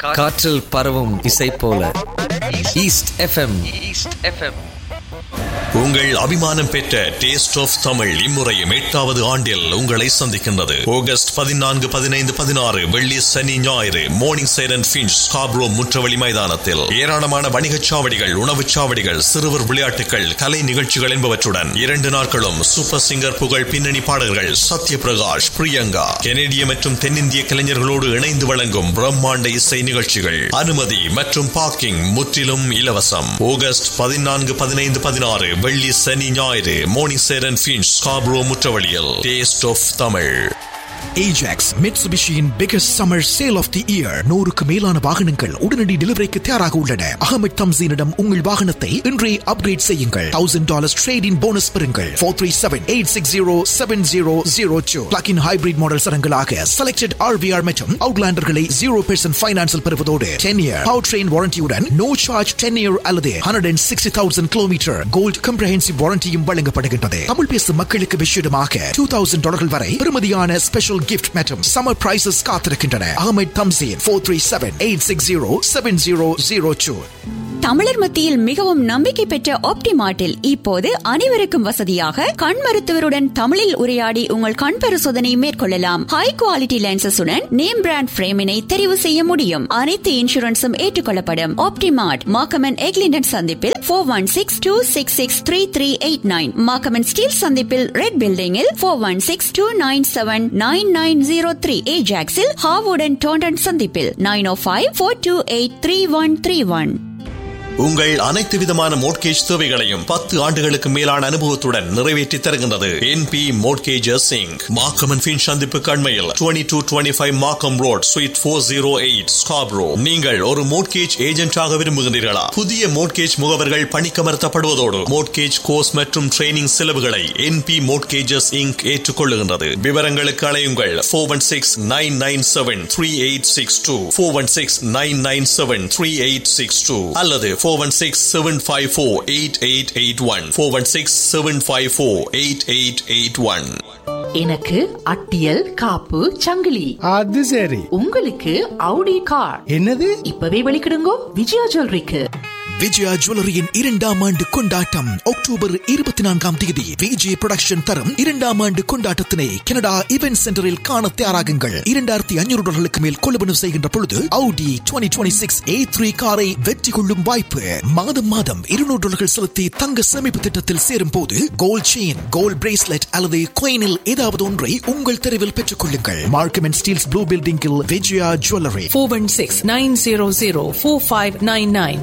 காற்றில் பரவும் இசை போல ஈஸ்ட் எஃப்எம் ஈஸ்ட் எஃப்எம் உங்கள் அபிமானம் பெற்ற டேஸ்ட் ஆஃப் தமிழ் இம்முறையும் எட்டாவது ஆண்டில் உங்களை சந்திக்கின்றது ஆகஸ்ட் பதினான்கு பதினைந்து பதினாறு வெள்ளி சனி ஞாயிறு மோர்னிங் சைரன் பிஞ்ச் காப்ரோ முற்றவழி மைதானத்தில் ஏராளமான வணிகச் சாவடிகள் உணவுச் சாவடிகள் சிறுவர் விளையாட்டுகள் கலை நிகழ்ச்சிகள் என்பவற்றுடன் இரண்டு நாட்களும் சூப்பர் சிங்கர் புகழ் பின்னணி பாடல்கள் சத்ய பிரகாஷ் பிரியங்கா கெனடிய மற்றும் தென்னிந்திய கலைஞர்களோடு இணைந்து வழங்கும் பிரம்மாண்ட இசை நிகழ்ச்சிகள் அனுமதி மற்றும் பார்க்கிங் முற்றிலும் இலவசம் ஆகஸ்ட் பதினான்கு பதினைந்து பதினாறு வெள்ளி சனி ஞாயிறு மோர்னிங் சேரன் பிஞ்ச் காப்ரோ முற்றவழியில் டேஸ்ட் ஆஃப் தமிழ் Ajax Mitsubishiயின் biggest summer sale of the year நூறுக்கு மேலான வாகனங்கள் உடனடி டெலிவரிக்கு தயாராக உள்ளன அகமது தம்சீனிடம் உங்கள் வாகனத்தை இன்றே அப்கிரேட் செய்யுங்கள் thousand dollars trade in bonus பெறுங்கள் four three seven eight six zero seven zero zero two plug-in hybrid model சரங்களாக செலக்டட் ஆர்விஆர் மற்றும் அவுட்லாண்டர்களை ஜீரோ பெர்சன்ட் ஃபைனான்சில் பெறுவதோடு டென் இயர் பவர் ட்ரெயின் வாரண்டியுடன் நோ சார்ஜ் டென் இயர் அல்லது hundred and sixty thousand kilometre gold comprehensive வாரண்டியும் வழங்கப்படுகின்றது தமிழ் பேசும் மக்களுக்கு விஷயமாக டூ தௌசண்ட் டாலர்கள் வரை பெறுமதியான ஸ்பெஷல் கிஃப்ட் மற்றும் சம்மர் பிரைசஸ் காத்திருக்கின்றன Ahamed Thamseen four three seven eight six zero seven zero zero two தமிழர் மத்தியில் மிகவும் நம்பிக்கை பெற்ற ஆப்டிமார்ட்டில் இப்போது அனைவருக்கும் வசதியாக கண் மருத்துவருடன் தமிழில் உரையாடி உங்கள் கண் பரிசோதனை மேற்கொள்ளலாம் ஹை குவாலிட்டி லென்சஸுடன் நேம் பிராண்ட் பிரேமினை தெரிவு செய்ய முடியும் அனைத்து இன்சூரன்ஸும் ஏற்றுக்கொள்ளப்படும் ஆப்டிமார்ட் மாக்கமன் எக்லிண்டன் சந்திப்பில் four one six two six six three three eight nine Markham and Steeles சந்திப்பில் ரெட் பில்டிங்கில் four one six two nine seven nine nine zero three ஏஜாக்ஸில் ஹாவுடன் டோண்டன் சந்திப்பில் nine o five four two eight three one three one உங்கள் அனைத்து விதமான mortgage தேவைகளையும் பத்து ஆண்டுகளுக்கு மேலான அனுபவத்துடன் நிறைவேற்றி தருகின்றது என் பி மோட்கேஜஸ் சிங் மாக்கமன் பின் சந்திப்பு கண்மையில் twenty two twenty five Markham road suite four zero eight Scarborough நீங்கள் ஒரு மோட்கேஜ் ஏஜென்டாக விரும்புகின்றீர்களா புதிய மோட்கேஜ் முகவர்கள் பணிக்கமர்த்தப்படுவதோடு மோட்கேஜ் கோர்ஸ் மற்றும் ட்ரைனிங் செலவுகளை என் பி மோட்கேஜஸ் இங்க் ஏற்றுக்கொள்ளுகின்றது விவரங்களுக்கு அலையுங்கள் four one six nine nine seven three eight six two four one six nine nine seven three eight six two அல்லது four one six seven five four eight eight eight one four one six seven five four eight eight eight one எனக்கு அட்டியல் காப்பு சங்கிலி அது சரி உங்களுக்கு Audi car என்னது இப்பவே வெளிக்கிடுங்கோ விஜயா ஜுவல்லரிக்கு விஜயா ஜுவல்லரியின் இரண்டாம் ஆண்டு கொண்டாட்டம் அக்டோபர் இருபத்தி நான்காம் தேதி விஜய் புரொடக்ஷன் தரும் இரண்டாம் ஆண்டு கொண்டாட்டத்தினை கனடா இவென்ட் சென்டரில் காண தயாராகுங்கள் இரண்டாயிரத்தி ஐநூறு டாலர்களுக்கு மேல் கொள்வனவு செய்கின்ற பொழுது Audi twenty twenty six A three காரை வெற்றி கொள்ளும் வாய்ப்பு மாதம் மாதம் இருநூறு டாலர்கள் செலுத்தி தங்க சேமிப்பு திட்டத்தில் சேரும் போது கோல்ட் செயின் கோல்ட் பிரேஸ்லெட் அல்லது கோயினில் ஏதாவது ஒன்றை உங்கள் தெருவில் பெற்றுக் கொள்ளுங்கள் மார்க்கம் அண்ட் ஸ்டீல்ஸ் ப்ளூ பில்டிங்கில் Vijaya jewellery four one six nine zero zero four five nine nine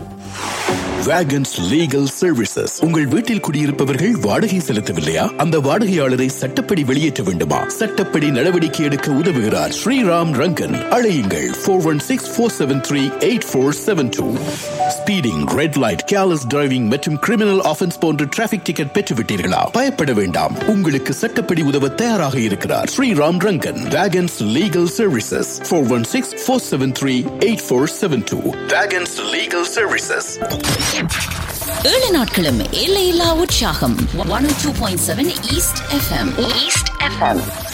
வேகன்ஸ் லீகல் சர்வீசஸ் உங்கள் வீட்டில் குடியிருப்பவர்கள் வாடகை செலுத்தவில்லையா அந்த வாடகையாளரை சட்டப்படி வெளியேற்ற வேண்டுமா சட்டப்படி நடவடிக்கை எடுக்க உதவுகிறார் ஸ்ரீராம் ரங்கன் அழையுங்கள் four one six four seven three eight four seven two speeding red light careless driving மற்றும் கிரிமினல் ஆஃபென்ஸ் போன்ற டிராபிக் டிக்கெட் பெற்றுவிட்டீர்களா பயப்பட வேண்டாம் உங்களுக்கு சட்டப்படி உதவ தயாராக இருக்கிறார் ஸ்ரீராம் ரங்கன் வேகன்ஸ் legal services four one six four seven three eight four seven two வேகன்ஸ் லீகல் சர்வீசஸ் ஏழு நாட்களும் எல்லையில்லா உற்சாகம் one two point seven East FM East FM